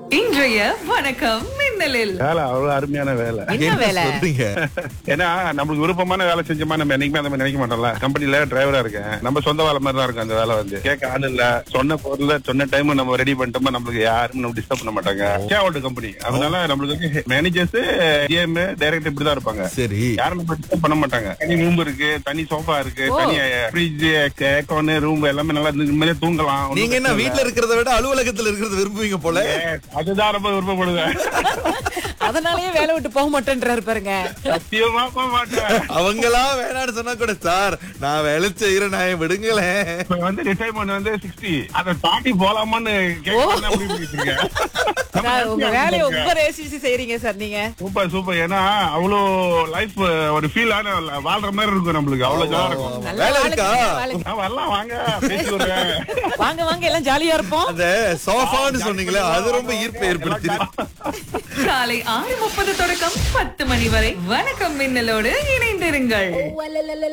இன்றைய வணக்கம் மின்னலில் வேலை அவ்வளவு அருமையான வேலை என்ன வேலை சொல்றீங்க ஏன்னா நம்மளுக்கு விருப்பமான வேலை செஞ்சோமா நம்ம என்னைக்குமே அந்த மாதிரி நினைக்க மாட்டோம்ல கம்பெனில டிரைவரா இருக்கேன் நம்ம சொந்த வேலை மாதிரி தான் இருக்கும் அந்த வேலை வந்து கேட்க ஆள் இல்ல சொன்ன பொருள் சொன்ன டைம் நம்ம ரெடி பண்ணிட்டோமா நம்மளுக்கு யாரும் நம்ம டிஸ்டர்ப் பண்ண மாட்டாங்க கேவல்ட் கம்பெனி அதனால நம்மளுக்கு வந்து மேனேஜர்ஸ் ஜிஎம் டைரக்டர் இப்படிதான் இருப்பாங்க சரி யாரும் நம்ம டிஸ்டர்ப் பண்ண மாட்டாங்க தனி ரூம் இருக்கு தனி சோஃபா இருக்கு தனி ஃப்ரிட்ஜ் ஏக்கோன் ரூம் எல்லாமே நல்லா நிம்மதியா தூங்கலாம் ஒண்ணும் நீங்க என்ன பிரச்சனை வீட்ல இருக்கிறத விட அலுவலகத்துல இருக்கிறத விரும்புவீங்க போல இல்ல. Yes, அதுதான் ரொம்ப விருப்பப்படுவேன் அதனாலயே வேலை விட்டு போக மாட்டேன்றாரு பாருங்க சத்தியமா போக மாட்டேன் அவங்களா வேணாம்னு சொன்னா கூட சார் நான் வேலை செய்யறேன் நான் விடுங்களேன் இப்ப வந்து ரிட்டைர்மெண்ட் வந்து சிக்ஸ்டி அதை தாண்டி போலாமான்னு கேட்கலாம் முடிவு பண்ணிட்டு இருக்கேன் சார், உங்க வேலையை ரொம்ப ரேசிச்சு செய்றீங்க சார் நீங்க சூப்பர் சூப்பர் ஏன்னா அவ்வளோ லைஃப் ஒரு ஃபீல் ஆன வாழ்ற மாதிரி இருக்கும் நம்மளுக்கு அவ்வளவு ஜாலியா இருக்கும் நல்ல வேலை ஆளுங்க, இருக்கா? நல்ல ஆளுங்க. நான் வரலாம் வாங்க பேசி விடுறேன் வாங்க வாங்க எல்லாம் ஜாலியா இருப்போம் அந்த சோஃபான்னு சொன்னீங்களே அது ரொம்ப ஈர்ப்பை ஏற்படுத்தி காலை ஆறு முப்பது தொடக்கம் பத்து மணி வரை வணக்கம் மின்னலோடு இணைந்திருங்கள்